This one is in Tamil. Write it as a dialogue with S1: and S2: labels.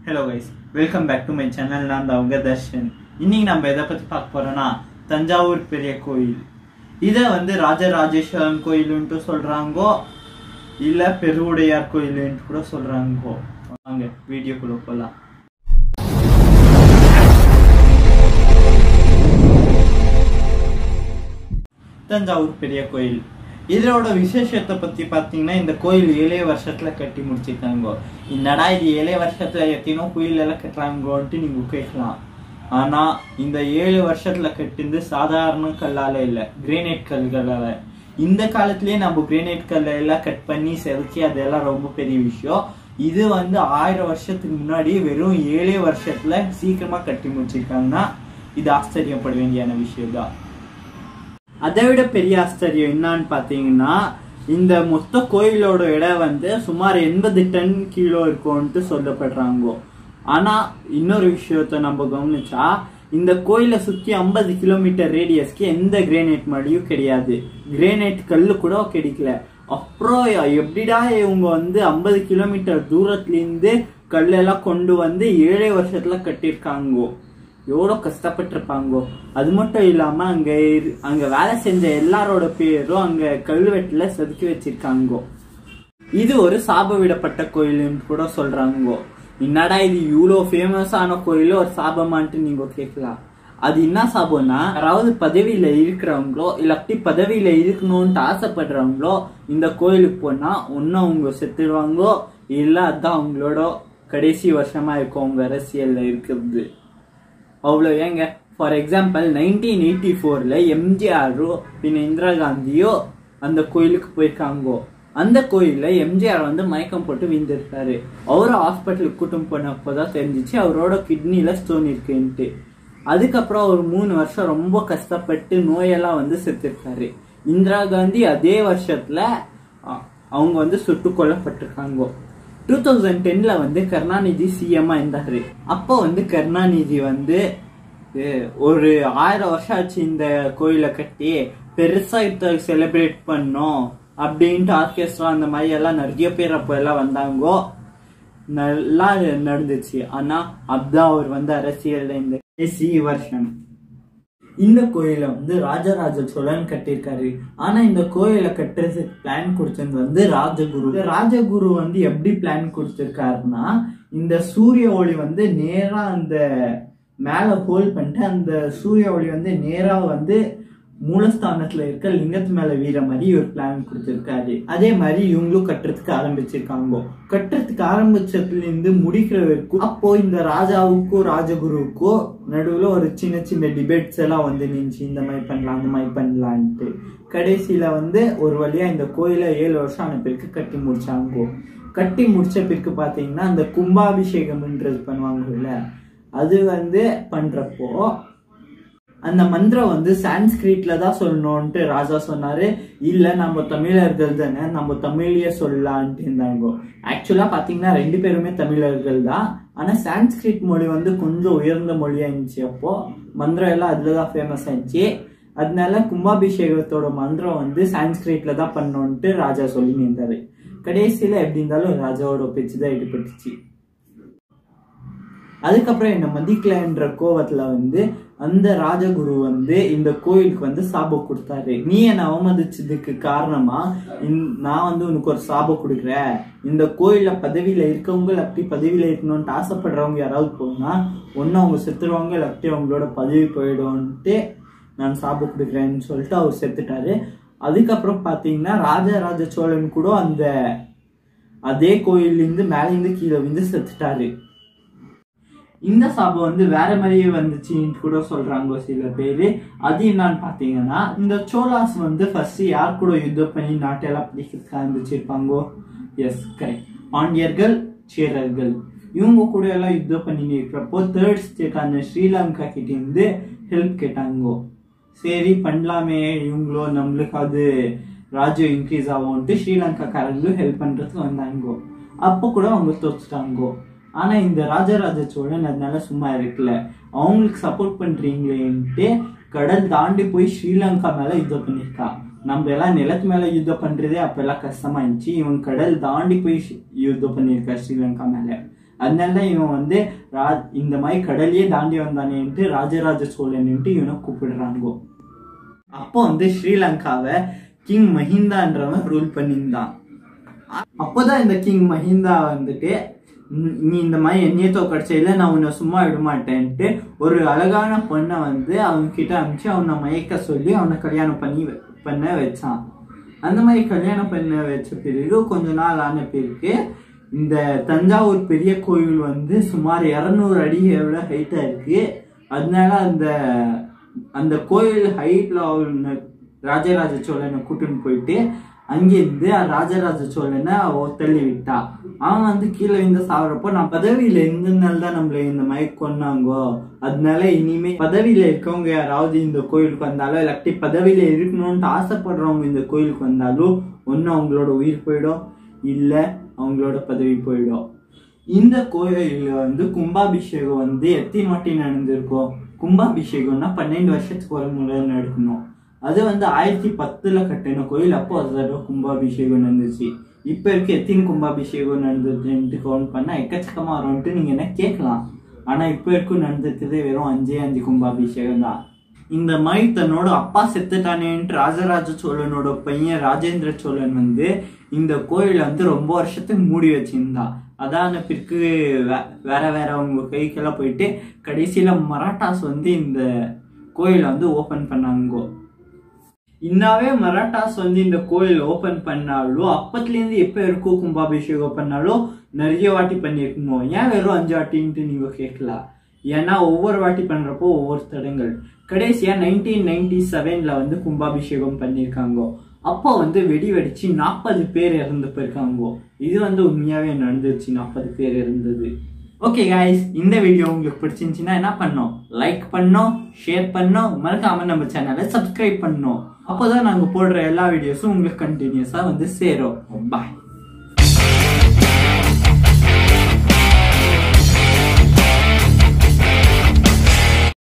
S1: hello guys welcome back to my channel நான் தான் உங்க தர்ஷன் இன்னைக்கு நம்ம எதை பத்தி பார்க்க போறோம்னா தஞ்சாவூர் பெரிய கோயில் இதை வந்து ராஜராஜேஸ்வரன் கோயிலுன்ட்டு சொல்றாங்கோ இல்ல பெருவுடையார் கோயிலுன்ட்டு கூட சொல்றாங்கோ வாங்க வீடியோக்குள்ள போலாம் தஞ்சாவூர் பெரிய கோயில் இதோட விசேஷத்தை பத்தி பாத்தீங்கன்னா இந்த கோயில் ஏழே வருஷத்துல கட்டி முடிச்சிருக்காங்க என்னடா இது ஏழே வருஷத்துல எத்தனோ கோயில் எல்லாம் கட்டுறாங்கன்ட்டு நீங்க கேட்கலாம் ஆனா இந்த ஏழு வருஷத்துல கட்டிந்து சாதாரண கல்லால இல்ல கிரேனைட் கல்களால இந்த காலத்திலேயே நம்ம கிரேனைட் கல்ல எல்லாம் கட் பண்ணி செதுக்கி அதெல்லாம் ரொம்ப பெரிய விஷயம் இது வந்து ஆயிரம் வருஷத்துக்கு முன்னாடி வெறும் ஏழே வருஷத்துல சீக்கிரமா கட்டி முடிச்சிருக்காங்கன்னா இது ஆச்சரியப்பட வேண்டியான விஷயம் தான் அதை விட பெரிய ஆச்சரியம் என்னன்னு பாத்தீங்கன்னா இந்த மொத்த கோயிலோட எடை வந்து சுமார் எண்பது டன் கிலோ இருக்கும்ட்டு சொல்லப்படுறாங்க ஆனா இன்னொரு விஷயத்த நம்ம கவனிச்சா இந்த கோயிலை சுத்தி ஐம்பது கிலோமீட்டர் ரேடியஸ்க்கு எந்த கிரேனைட் மடியும் கிடையாது கிரேனைட் கல்லு கூட கிடைக்கல அப்புறம் எப்படிடா இவங்க வந்து ஐம்பது கிலோமீட்டர் தூரத்துல இருந்து கல்லெல்லாம் கொண்டு வந்து ஏழே வருஷத்துல கட்டியிருக்காங்கோ எவ்வளோ கஷ்டப்பட்டிருப்பாங்கோ அது மட்டும் இல்லாம அங்க இரு- அங்க வேலை செஞ்ச எல்லாரோட பேரும் அங்க கல்வெட்டுல செதுக்கி வச்சிருக்காங்கோ இது ஒரு சாப விடப்பட்ட கோயில்னு கூட சொல்றாங்கோ என்னடா இது இவ்வளோ ஃபேமஸான கோயில் ஒரு சாபமான்ட்டு நீங்க கேட்கலாம் அது என்ன சாபம்னா யாராவது பதவியில இருக்கிறவங்களோ இல்லாட்டி பதவியில இருக்கணும்ட்டு ஆசைப்படுறவங்களோ இந்த கோயிலுக்கு போனா ஒன்னும் அவங்க செத்துடுவாங்கோ இல்ல அதான் அவங்களோட கடைசி வருஷமா இருக்கும் அவங்க அரசியல்ல இருக்கிறது அவ்வளோ ஏங்க ஃபார் எக்ஸாம்பிள் நைன்டீன் எயிட்டி ஃபோரில் எம்ஜிஆரோ பின்ன இந்திரா காந்தியோ அந்த கோயிலுக்கு போயிருக்காங்கோ அந்த கோயிலில் எம்ஜிஆர் வந்து மயக்கம் போட்டு விழுந்திருக்காரு அவரை ஹாஸ்பிட்டலுக்கு கூட்டம் போனப்போ தான் தெரிஞ்சிச்சு அவரோட கிட்னியில் ஸ்டோன் இருக்குன்ட்டு அதுக்கப்புறம் ஒரு மூணு வருஷம் ரொம்ப கஷ்டப்பட்டு நோயெல்லாம் வந்து செத்துருக்காரு இந்திரா காந்தி அதே வருஷத்துல அ- அவங்க வந்து சுட்டு கொல்லப்பட்டிருக்காங்க டூ தௌசண்ட் டென்ல வந்து கருணாநிதி சிஎம்மா இருந்தாரு அப்போ வந்து கருணாநிதி வந்து அஹ், ஒரு ஆயிரம் வருஷம் ஆச்சு இந்த கோயிலை கட்டி பெருசா இத செலிப்ரேட் பண்ணோம் அப்படின்ட்டு ஆர்கெஸ்ட்ரா அந்த மாதிரி எல்லாம் நிறைய பேர் அப்போ எல்லாம் வந்தாங்கோ நல்லா நடந்துச்சு ஆனா அப்படிதான் அவர் வந்து அரசியல்ல இந்த கடைசி வருஷம் இந்த கோயிலை வந்து ராஜராஜ சோழன் கட்டியிருக்காரு ஆனா இந்த கோயிலை கட்டுறதுக்கு பிளான் கொடுத்தது வந்து ராஜகுரு இந்த ராஜகுரு வந்து எப்படி பிளான் கொடுத்திருக்காருன்னா இந்த சூரிய ஒளி வந்து நேரா அந்த மேல ஹோல் பண்ணிட்டு அந்த சூரிய ஒளி வந்து நேரா வந்து மூலஸ்தானத்துல இருக்க லிங்கத்து மேல வீர மாதிரி ஒரு பிளான் கொடுத்திருக்காரு அதே மாதிரி இவங்களும் கட்டுறதுக்கு ஆரம்பிச்சிருக்காங்க கட்டுறதுக்கு ஆரம்பிச்சதுல இருந்து முடிக்கிற வரைக்கும் அப்போ இந்த ராஜாவுக்கும் ராஜகுருவுக்கும் நடுவுல ஒரு சின்ன சின்ன டிபேட்ஸ் எல்லாம் வந்து நின்றுச்சு இந்த மாதிரி பண்ணலாம் அந்த மாதிரி பண்ணலான்ட்டு கடைசியில வந்து ஒரு வழியா இந்த கோயிலை ஏழு வருஷம் ஆன பிறகு கட்டி முடிச்சாங்க கட்டி முடிச்ச பிறகு பாத்தீங்கன்னா அந்த கும்பாபிஷேகம்ன்றது பண்ணுவாங்கல்ல அது வந்து பண்றப்போ அந்த மந்திரம் வந்து சான்ஸ்கிரிட்ல தான் சொல்லணும்ட்டு ராஜா சொன்னாரு இல்ல நம்ம தமிழர்கள் தானே நம்ம தமிழ்லயே சொல்லலான்ட்டு இருந்தாங்க ஆக்சுவலா பாத்தீங்கன்னா ரெண்டு பேருமே தமிழர்கள் தான் ஆனா சான்ஸ்கிரிட் மொழி வந்து கொஞ்சம் உயர்ந்த மொழியா இருந்துச்சு அப்போ மந்திரம் எல்லாம் அதுலதான் ஃபேமஸ் ஆயிடுச்சு அதனால கும்பாபிஷேகத்தோட மந்திரம் வந்து சான்ஸ்கிரிட்ல தான் பண்ணணும்ட்டு ராஜா சொல்லி நின்றாரு கடைசியில எப்படி இருந்தாலும் ராஜாவோட பேச்சு தான் ஈடுபட்டுச்சு அதுக்கப்புறம் என்ன மதிக்கலன்ற கோவத்துல வந்து அந்த ராஜகுரு வந்து இந்த கோயிலுக்கு வந்து சாபம் கொடுத்தாரு நீ என்னை அவமதிச்சதுக்கு காரணமா இந்த- நான் வந்து உனக்கு ஒரு சாபம் கொடுக்குறேன் இந்த கோயில்ல பதவியில இருக்கவங்க அப்படி பதவியில இருக்கணும்ட்டு ஆசைப்படுறவங்க யாராவது போனா ஒன்னு அவங்க செத்துருவாங்க இல்லாட்டி அவங்களோட பதவி போயிடும்ட்டு நான் சாபம் கொடுக்குறேன்னு சொல்லிட்டு அவர் செத்துட்டாரு அதுக்கப்புறம் பாத்தீங்கன்னா ராஜராஜ சோழன் கூட அந்த அதே கோயிலிருந்து மேலேருந்து கீழே விழுந்து செத்துட்டாரு இந்த சாபம் வந்து வேற மாதிரியே வந்துச்சுன்னு கூட சொல்றாங்க சில பேரு அது என்னன்னு பாத்தீங்கன்னா இந்த சோலாஸ் வந்து ஃபர்ஸ்ட் யார் கூட யுத்தம் பண்ணி நாட்டெல்லாம் பிடிக்கிறதுக்கு ஆரம்பிச்சிருப்பாங்கோ எஸ் கரெக்ட் பாண்டியர்கள் சேரர்கள் இவங்க கூட எல்லாம் யுத்தம் பண்ணி இருக்கிறப்போ தேர்ட் ஸ்டேட்டான ஸ்ரீலங்கா கிட்ட இருந்து ஹெல்ப் கேட்டாங்கோ சரி பண்ணலாமே இவங்களோ நம்மளுக்கு அது ராஜ்யம் இன்க்ரீஸ் ஆகும்ட்டு ஸ்ரீலங்காக்காரங்களும் ஹெல்ப் பண்றதுக்கு வந்தாங்கோ அப்போ கூட அவங்க தோத்துட்டாங்கோ ஆனா இந்த ராஜராஜ சோழன் அதனால சும்மா இருக்கல அவங்களுக்கு சப்போர்ட் பண்றீங்களேன்ட்டு கடல் தாண்டி போய் ஸ்ரீலங்கா மேல யுத்தம் பண்ணிருக்கா நம்ம எல்லாம் நிலத்து மேல யுத்தம் பண்றதே அப்பெல்லாம் கஷ்டமா இருந்துச்சு இவன் கடல் தாண்டி போய் ஷி- யுத்தம் பண்ணியிருக்கா ஸ்ரீலங்கா மேல அதனால தான் இவன் வந்து ரா இந்த மாதிரி கடலையே தாண்டி வந்தானேன்ட்டு ராஜராஜ சோழன்ட்டு இவனை கூப்பிடுறாங்கோ அப்போ வந்து ஸ்ரீலங்காவை கிங் மஹிந்தான்றவன் ரூல் பண்ணியிருந்தான் அப்போதான் இந்த கிங் மஹிந்தா வந்துட்டு "நீ- நீ இந்த மாதிரி என்னையே தோக்கடிச்சையில நான் உன்னை சும்மா விட மாட்டேன்ட்டு ஒரு அழகான பொண்ணை வந்து அவங்க கிட்ட அனுப்பிச்சு அவனை மயக்க சொல்லி அவனை கல்யாணம் பண்ணி வ- பண்ண வச்சான் அந்த மாதிரி கல்யாணம் பண்ண வச்ச பிறகு கொஞ்ச நாள் ஆன பிறகு இந்த தஞ்சாவூர் பெரிய கோயில் வந்து சுமார் இரநூறு அடியை விட ஹைட்டா இருக்கு அதனால அந்த அந்த கோயில் ஹைட்ல அவனை ராஜராஜ சோழனை கூட்டின்னு போயிட்டு அங்கிருந்து ராஜராஜ சோழனை அவ தள்ளி விட்டா அவன் வந்து கீழே விழுந்து சாவறப்போ நான் பதவியில இருந்ததுனால தான் நம்மள இந்த மாதிரி கொன்னாங்கோ அதனால இனிமே பதவியில இருக்கவங்க யாராவது இந்த கோயிலுக்கு வந்தாலும் இல்லாட்டி பதவியில இருக்கணும்னு ஆசைப்படுறவங்க இந்த கோயிலுக்கு வந்தாலும் ஒண்ணு அவங்களோட உயிர் போயிடும் இல்ல அவங்களோட பதவி போயிடும் இந்த கோயில்ல வந்து கும்பாபிஷேகம் வந்து எத்தனை வாட்டி நடந்திருக்கும் கும்பாபிஷேகம்னா பன்னெண்டு வருஷத்துக்கு ஒரு முறை நடக்கணும் அது வந்து ஆயிரத்தி பத்துல கட்டின கோயில் அப்போ ஒரு தடவை கும்பாபிஷேகம் நடந்துச்சு இப்ப இருக்க எத்தனை கும்பாபிஷேகம் நடந்ததுன்ட்டு கவுண்ட் பண்ணா எக்கச்சக்கமா வரும்ட்டு நீங்க என்ன கேட்கலாம் ஆனா இப்ப இருக்கும் நடந்திருக்கிறதே வெறும் அஞ்சே அஞ்சு கும்பாபிஷேகம் தான் இந்த மாதிரி தன்னோட அப்பா செத்துட்டானேன்ட்டு ராஜராஜ சோழனோட பையன் ராஜேந்திர சோழன் வந்து இந்த கோயிலை வந்து ரொம்ப வருஷத்துக்கு மூடி வச்சிருந்தான் அதான பிறகு வே- வேற வேற அவங்க கைக்கெல்லாம் போயிட்டு கடைசியில மராட்டாஸ் வந்து இந்த கோயிலை வந்து ஓபன் பண்ணாங்கோ இன்னாவே மராட்டாஸ் வந்து இந்த கோயில் ஓபன் பண்ணாலும் அப்பத்துலேருந்து எப்போ இருக்கோ கும்பாபிஷேகம் பண்ணாலும் நிறைய வாட்டி பண்ணியிருக்கணும் ஏன் வெறும் அஞ்சு வாட்டின்ட்டு நீங்க கேட்கலாம் ஏன்னா ஒவ்வொரு வாட்டி பண்றப்போ ஒவ்வொரு தடங்கள் கடைசியா நைன்டீன் நைன்டி செவன்ல வந்து கும்பாபிஷேகம் பண்ணியிருக்காங்க அப்போ வந்து வெடி வெடிச்சு நாற்பது பேர் இறந்து போயிருக்காங்க இது வந்து உண்மையாவே நடந்துச்சு நாற்பது பேர் இருந்தது ஓகே காய்ஸ் இந்த வீடியோ உங்களுக்கு பிடிச்சிருந்துச்சுன்னா என்ன பண்ணோம் லைக் பண்ணோம் ஷேர் பண்ணோம் மறக்காம நம்ம சேனலை சப்ஸ்கிரைப் பண்ணோம் அப்போதான் நாங்க போடுற எல்லா வீடியோஸும் உங்களுக்கு கண்டினியூஸா வந்து சேரும் பாய்